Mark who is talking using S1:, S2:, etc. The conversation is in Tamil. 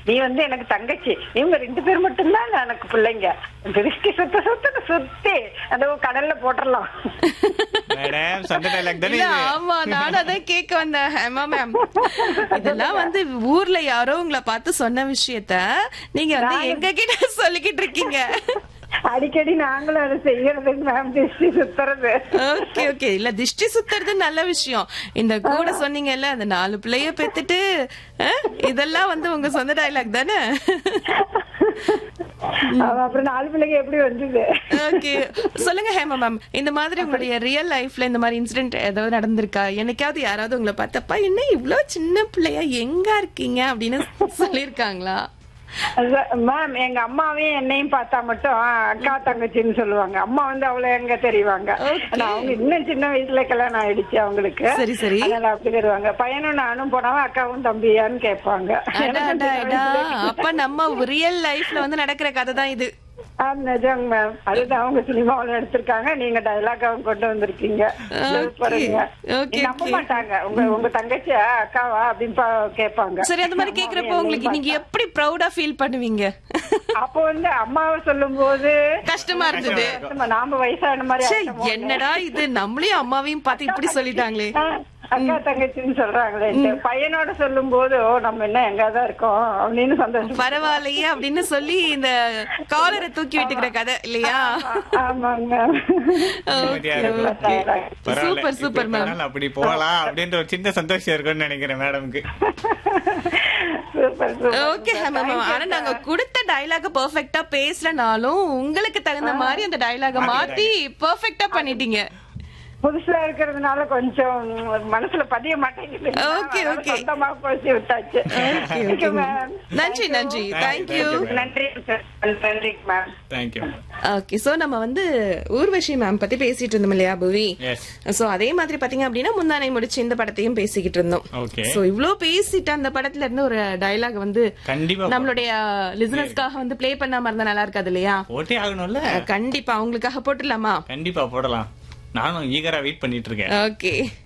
S1: நீ வந்து எனக்கு தங்கச்சி இவங்க ரெண்டு பேர் மட்டும்தான் எனக்கு பிள்ளைங்க திருஷ்டி சுத்த சுத்த சுத்தி அந்த கடல்ல போட்டுடலாம்
S2: மேடம் சொந்த டைலாக் தானே
S3: இல்ல,
S2: இது
S3: ஆமா நானும் அதான் கேட்க வந்தேன் ஹேமா மேம் இதெல்லாம் வந்து ஊர்ல யாரோ உங்களை பார்த்து சொன்ன விஷயத்த நீங்க வந்து எங்க கிட்ட சொல்லிக்கிட்டு இருக்கீங்க
S1: அடிக்கடி நாங்களும் அதை செய்யறதுக்கு மேம் திருஷ்டி சுத்துறது
S3: ஓகே ஓகே இல்ல திஷ்டி சுத்துறது நல்ல விஷயம் இந்த கூட சொன்னீங்கல்ல அந்த நாலு பிள்ளைய பெத்துட்டு அஹ், இதெல்லாம் வந்து உங்க சொந்த டைலாக் தானே
S1: அவ அப்புறம் நாலு பிள்ளைங்க எப்படி வந்தது
S3: ஓகே சொல்லுங்க ஹேமா மேம் இந்த மாதிரி உங்களுடைய ரியல் லைஃப்ல இந்த மாதிரி இன்சிடென்ட் ஏதாவது நடந்திருக்கா என்னைக்காவது யாராவது உங்களை பார்த்தப்பா என்ன இவ்ளோ சின்ன பிள்ளையா எங்க இருக்கீங்க அப்படின்னு சொல்லிருக்காங்களா
S1: மேம் எங்க அம்மாவையும் என்னையும் பார்த்தா மட்டும் ஆ, அக்கா தங்கச்சின்னு சொல்லுவாங்க அம்மா வந்து அவ்வளவு எங்க தெரிவாங்க
S3: Okay.
S1: ஆனா அவங்க இன்னும் சின்ன வயசுல கல்யாணம் ஆயிடுச்சு அவங்களுக்கு
S3: சரி, சரி.
S1: அதனால அப்படி தருவாங்க பையனும் நானும் போனாவும் அக்காவும் தம்பியான்னு கேட்பாங்க
S3: அடா,
S1: எனக்கும்
S3: அடா,
S1: சின்ன
S3: அடா.
S1: வயசுல-
S3: அப்ப நம்ம ரியல் லைஃப்ல வந்து நடக்கிற கதை தான் இது
S1: ஆ, நிஜங்க மேம் அதுதான் அவங்க சினிமாவுல எடுத்திருக்காங்க நீங்க டைலாக்காவும் கொண்டு வந்திருக்கீங்க சூப்பருங்க
S3: Okay,
S1: நம்ப
S3: okay.
S1: மாட்டாங்க உங்க உங்க தங்கச்சியா அக்காவா அப்படின்னு பா- கேட்பாங்க
S3: சரி அந்த மாதிரி கேக்குறப்போ உங்களுக்கு நீங்க எப்படி ப்ரௌடா ஃபீல் பண்ணுவீங்க
S1: அப்போ வந்து அம்மாவை சொல்லும் போது
S3: கஷ்டமா இருந்தது
S1: நாம வயசான மாதிரி
S3: ச்சே,
S1: ஆயிட்டோமோ.
S3: என்னடா இது நம்மளையும் அம்மாவையும் பார்த்து இப்படி சொல்லிட்டாங்களே
S1: ஆ, அக்கா தங்கச்சின்னு சொல்றாங்களே பையனோட சொல்லும் போது ஓ நம்ம என்ன எங்கதான் இருக்கோம் அப்படின்னு சந்தோஷம்
S3: பரவாயில்லையே அப்படின்னு சொல்லி இந்த காலரை தூக்கி விட்டுக்கிற கதை இல்லையா
S1: ஆமாங்க
S2: நிம்மதியா இருக்கும்.
S1: Okay.
S2: பரவாயில்ல.
S3: சூப்பர், சூப்பர்,
S2: இப்படி
S3: மேம்.
S2: போனாலும் அப்படி போகலாம் அப்படின்ற ஒரு சின்ன சந்தோஷம் இருக்கும்னு நினைக்கிறேன் மேடம்க்கு
S1: சூப்பர் சூப்பர்
S3: ஓகே மேம் ஆனா நாங்க கொடுத்த டயலாக பெர்ஃபெக்ட்டா பேசலனாலும் உங்களுக்கு தகுந்த மாதிரி அந்த டயலாக மாத்தி பெர்ஃபெக்ட்டா பண்ணிட்டீங்க
S1: புதுசா இருக்கிறதுனால கொஞ்சம் மனசுல பதிய மாட்டேங்குது
S3: Okay,
S1: அதனால
S3: okay.
S1: சொந்தமா பேசி விட்டாச்சு
S3: Okay,
S1: Thank you,
S3: okay,
S1: ma'am.
S3: நன்றி நன்றி
S2: Thank
S3: தேங்க்யூ
S2: you, ma'am.
S1: நன்றி sir. நன்றி மேம்
S2: தேங்க்யூ
S3: ஓகே சோ நம்ம வந்து ஊர்வஷி மேம் பத்தி பேசிட்டு இருந்தோம் இல்லையா புவி
S2: எஸ்
S3: சோ அதே மாதிரி பாத்தீங்க அப்படின்னா முந்தானை முடிச்சு இந்த படத்தையும் பேசிக்கிட்டு இருந்தோம்
S2: Okay.
S3: சோ இவ்ளோ பேசிட்டு அந்த படத்துல இருந்து ஒரு டயலாக் வந்து
S2: கண்டிப்பா
S3: நம்மளுடைய லிசனர்ஸ்க்காக வந்து ப்ளே பண்ணாம இருந்தா நல்லா இருக்காது இல்லையா
S2: போட்டே ஆகணும்ல
S3: கண்டிப்பா அவங்களுக்காக போட்டுடலாமா
S2: கண்டிப்பா போடலாம் நானும் ஈகரா வெயிட் பண்ணிட்டு இருக்கேன்
S3: ஓகே